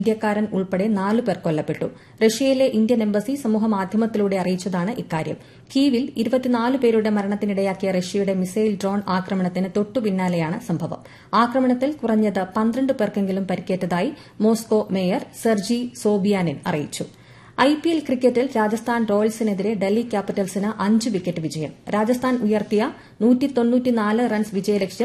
ഇന്ത്യക്കാരൻ ഉൾപ്പെടെ നാലു പേർ കൊല്ലപ്പെട്ടു റഷ്യയിലെ ഇന്ത്യൻ എംബസി സമൂഹമാധ്യമത്തിലൂടെ അറിയിച്ചതാണ് ഇക്കാര്യം കീവിൽ ഇരുപത്തിനാല് പേരുടെ മരണത്തിനിടയാക്കിയ റഷ്യയുടെ മിസൈൽ ഡ്രോൺ ആക്രമണത്തിന് തൊട്ടുപിന്നാലെയാണ് സംഭവം ആക്രമണത്തിൽ കുറഞ്ഞത് പന്ത്രണ്ട് പേർക്കെങ്കിലും പരിക്കേറ്റതായി മോസ്കോ മേയർ സെർജി സോബിയാനിൻ അറിയിച്ചു ഐപിഎൽ ക്രിക്കറ്റിൽ രാജസ്ഥാൻ റോയൽസിനെതിരെ ഡൽഹി ക്യാപിറ്റൽസിന് അഞ്ച് വിക്കറ്റ് വിജയം രാജസ്ഥാൻ ഉയർത്തിയ റൺസ് വിജയലക്ഷ്യം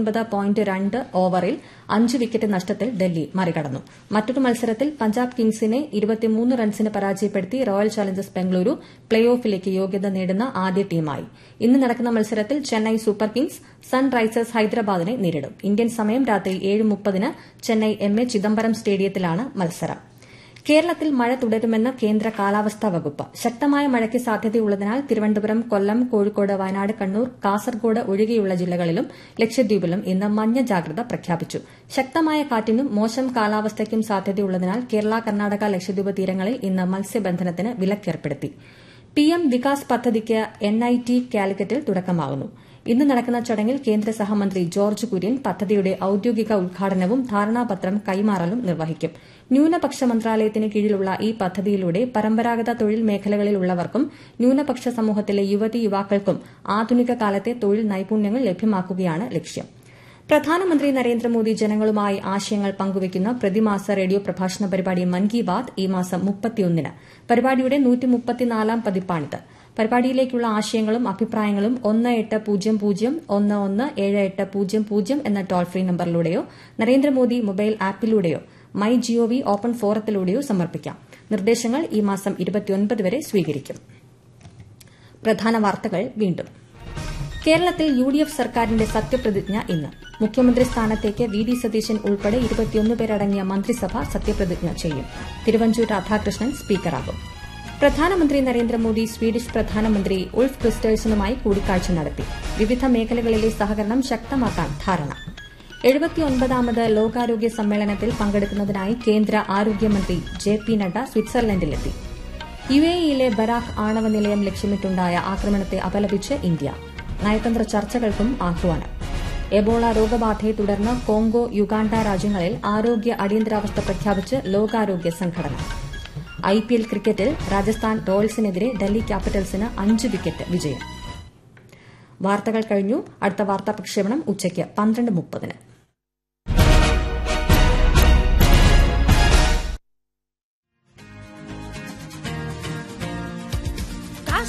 ഓവറിൽ അഞ്ച് വിക്കറ്റ് നഷ്ടത്തിൽ ഡൽഹി മറികടന്നു മറ്റൊരു മത്സരത്തിൽ പഞ്ചാബ് കിങ്സിനെ റൺസിന് പരാജയപ്പെടുത്തി റോയൽ ചലഞ്ചേഴ്സ് ബംഗളൂരു പ്ലേ ഓഫിലേക്ക് യോഗ്യത നേടുന്ന ആദ്യ ടീമായി ഇന്ന് നടക്കുന്ന മത്സരത്തിൽ ചെന്നൈ സൂപ്പർ കിങ്സ് സൺറൈസേഴ്സ് ഹൈദരാബാദിനെ നേരിടും ഇന്ത്യൻ സമയം രാത്രി ഏഴ് മുപ്പതിന് ചെന്നൈ എം എ ചിദംബരം സ്റ്റേഡിയത്തിലാണ് മത്സരം കേരളത്തിൽ മഴ തുടരുമെന്ന് കേന്ദ്ര കാലാവസ്ഥാ വകുപ്പ് ശക്തമായ മഴയ്ക്ക് സാധ്യതയുള്ളതിനാൽ തിരുവനന്തപുരം കൊല്ലം കോഴിക്കോട് വയനാട് കണ്ണൂർ കാസർഗോഡ് ഒഴികെയുള്ള ജില്ലകളിലും ലക്ഷദ്വീപിലും ഇന്ന് മഞ്ഞ ജാഗ്രത പ്രഖ്യാപിച്ചു ശക്തമായ കാറ്റിനും മോശം കാലാവസ്ഥയ്ക്കും സാധ്യതയുള്ളതിനാൽ കേരള കർണാടക ലക്ഷദ്വീപ് തീരങ്ങളിൽ ഇന്ന് മത്സ്യബന്ധനത്തിന് വിലക്കേർപ്പെടുത്തി പിഎം വികാസ് പദ്ധതിക്ക് എൻഐടി കാലിക്കറ്റിൽ തുടക്കമാകുന്നു ഇന്ന് നടക്കുന്ന ചടങ്ങിൽ കേന്ദ്ര സഹമന്ത്രി ജോർജ് കുര്യൻ പദ്ധതിയുടെ ഔദ്യോഗിക ഉദ്ഘാടനവും ധാരണാപത്രം കൈമാറലും നിർവഹിക്കും ന്യൂനപക്ഷ മന്ത്രാലയത്തിന് കീഴിലുള്ള ഈ പദ്ധതിയിലൂടെ പരമ്പരാഗത തൊഴിൽ മേഖലകളിലുള്ളവർക്കും ന്യൂനപക്ഷ സമൂഹത്തിലെ യുവതി യുവാക്കൾക്കും ആധുനിക കാലത്തെ തൊഴിൽ നൈപുണ്യങ്ങൾ ലഭ്യമാക്കുകയാണ് ലക്ഷ്യം പ്രധാനമന്ത്രി നരേന്ദ്രമോദി ജനങ്ങളുമായി ആശയങ്ങൾ പങ്കുവയ്ക്കുന്ന പ്രതിമാസ റേഡിയോ പ്രഭാഷണ പരിപാടി മൻ കി ബാത് ഈ മാസം മുപ്പത്തിയൊന്നിന് പരിപാടിയുടെ നൂറ്റിമുപ്പത്തിനാലാം പതിപ്പാണിത് പരിപാടിയിലേക്കുള്ള ആശയങ്ങളും അഭിപ്രായങ്ങളും ഒന്ന് എട്ട് പൂജ്യം പൂജ്യം ഒന്ന് ഒന്ന് ഏഴ് എട്ട് പൂജ്യം പൂജ്യം എന്ന ടോൾ ഫ്രീ നമ്പറിലൂടെയോ നരേന്ദ്രമോദി മൊബൈൽ ആപ്പിലൂടെയോ മൈ ജിഒവി ഓപ്പൺ ഫോറത്തിലൂടെയോ സമർപ്പിക്കാം നിർദ്ദേശങ്ങൾ ഈ മാസം വരെ സ്വീകരിക്കും പ്രധാന വാർത്തകൾ വീണ്ടും കേരളത്തിൽ യു ഡി എഫ് സർക്കാരിന്റെ സത്യപ്രതിജ്ഞ ഇന്ന് മുഖ്യമന്ത്രി സ്ഥാനത്തേക്ക് വി ഡി സതീശൻ ഉൾപ്പെടെ ഇരുപത്തിയൊന്ന് പേരടങ്ങിയ മന്ത്രിസഭ സത്യപ്രതിജ്ഞ ചെയ്യും തിരുവഞ്ചൂർ രാധാകൃഷ്ണൻ സ്പീക്കറാകും പ്രധാനമന്ത്രി നരേന്ദ്രമോദി സ്വീഡിഷ് പ്രധാനമന്ത്രി ഉൾഫ് ക്രിസ്റ്റേഴ്സണുമായി കൂടിക്കാഴ്ച നടത്തി വിവിധ മേഖലകളിലെ സഹകരണം ശക്തമാക്കാൻ ധാരണ എഴുപത്തിയൊൻപതാമത് ലോകാരോഗ്യ സമ്മേളനത്തിൽ പങ്കെടുക്കുന്നതിനായി കേന്ദ്ര ആരോഗ്യമന്ത്രി ജെ പി നഡ്ഡ സ്വിറ്റ്സർലൻഡിലെത്തി യു എ ഇയിലെ ബരാഖ് ആണവ നിലയം ലക്ഷ്യമിട്ടുണ്ടായ ആക്രമണത്തെ അപലപിച്ച് ഇന്ത്യ നയതന്ത്ര ചർച്ചകൾക്കും ആഹ്വാനം എബോള രോഗബാധയെ തുടർന്ന് കോങ്കോ യുഗാണ്ട രാജ്യങ്ങളിൽ ആരോഗ്യ അടിയന്തരാവസ്ഥ പ്രഖ്യാപിച്ച് ലോകാരോഗ്യ സംഘടന ഐപിഎൽ ക്രിക്കറ്റിൽ രാജസ്ഥാൻ റോയൽസിനെതിരെ ഡൽഹി ക്യാപിറ്റൽസിന് അഞ്ച് വിക്കറ്റ് വിജയം വാർത്തകൾ കഴിഞ്ഞു അടുത്ത വാർത്താ പ്രക്ഷേപണം ഉച്ചയ്ക്ക് പന്ത്രണ്ട് മുപ്പതിന്